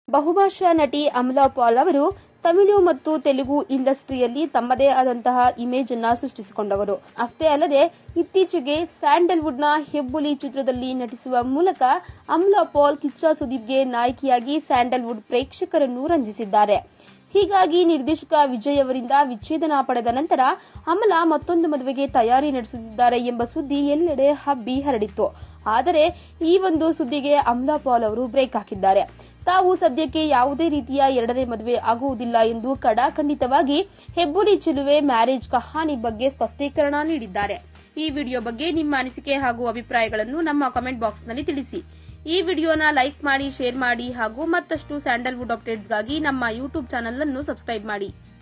ಬಹುಭಾಷಾ ನಟಿ ಅಮಲಾ ಪಾಲ್ ಅವರು ತಮಿಳು ಮತ್ತು ತೆಲುಗು ಇಂಡಸ್ಟ್ರಿಯಲ್ಲಿ ತಮ್ಮದೇ ಆದಂತಹ ಇಮೇಜ್ ಅನ್ನ ಸೃಷ್ಟಿಸಿಕೊಂಡವರು ಅಷ್ಟೇ ಅಲ್ಲದೆ ಇತ್ತೀಚೆಗೆ ಸ್ಯಾಂಡಲ್ವುಡ್ನ ಹೆಬ್ಬುಲಿ ಚಿತ್ರದಲ್ಲಿ ನಟಿಸುವ ಮೂಲಕ ಅಮಲಾ ಪಾಲ್ ಕಿಚ್ಚ ಸುದೀಪ್ಗೆ ನಾಯಕಿಯಾಗಿ ಸ್ಯಾಂಡಲ್ವುಡ್ ಪ್ರೇಕ್ಷಕರನ್ನು ರಂಜಿಸಿದ್ದಾರೆ ಹೀಗಾಗಿ ನಿರ್ದೇಶಕ ವಿಜಯ್ ಅವರಿಂದ ವಿಚ್ಛೇದನ ಪಡೆದ ನಂತರ ಅಮಲಾ ಮತ್ತೊಂದು ಮದುವೆಗೆ ತಯಾರಿ ನಡೆಸುತ್ತಿದ್ದಾರೆ ಎಂಬ ಸುದ್ದಿ ಎಲ್ಲೆಡೆ ಹಬ್ಬಿ ಹರಡಿತ್ತು ಆದರೆ ಈ ಒಂದು ಸುದ್ದಿಗೆ ಅಮಲಾ ಪಾಲ್ ಅವರು ಬ್ರೇಕ್ ಹಾಕಿದ್ದಾರೆ ತಾವು ಸದ್ಯಕ್ಕೆ ಯಾವುದೇ ರೀತಿಯ ಎರಡನೇ ಮದುವೆ ಆಗುವುದಿಲ್ಲ ಎಂದು ಕಡಾಖಂಡಿತವಾಗಿ ಹೆಬ್ಬುಲಿ ಚಿಲುವೆ ಮ್ಯಾರೇಜ್ ಕಹಾನಿ ಬಗ್ಗೆ ಸ್ಪಷ್ಟೀಕರಣ ನೀಡಿದ್ದಾರೆ ಈ ವಿಡಿಯೋ ಬಗ್ಗೆ ನಿಮ್ಮ ಅನಿಸಿಕೆ ಹಾಗೂ ಅಭಿಪ್ರಾಯಗಳನ್ನು ನಮ್ಮ ಕಮೆಂಟ್ ಬಾಕ್ಸ್ನಲ್ಲಿ ತಿಳಿಸಿ ಈ ವಿಡಿಯೋನ ಲೈಕ್ ಮಾಡಿ ಶೇರ್ ಮಾಡಿ ಹಾಗೂ ಮತ್ತಷ್ಟು ಸ್ಯಾಂಡಲ್ವುಡ್ ಅಪ್ಡೇಟ್ಸ್ಗಾಗಿ ನಮ್ಮ ಯೂಟ್ಯೂಬ್ ಚಾನಲ್ ಅನ್ನು ಸಬ್ಸ್ಕ್ರೈಬ್ ಮಾಡಿ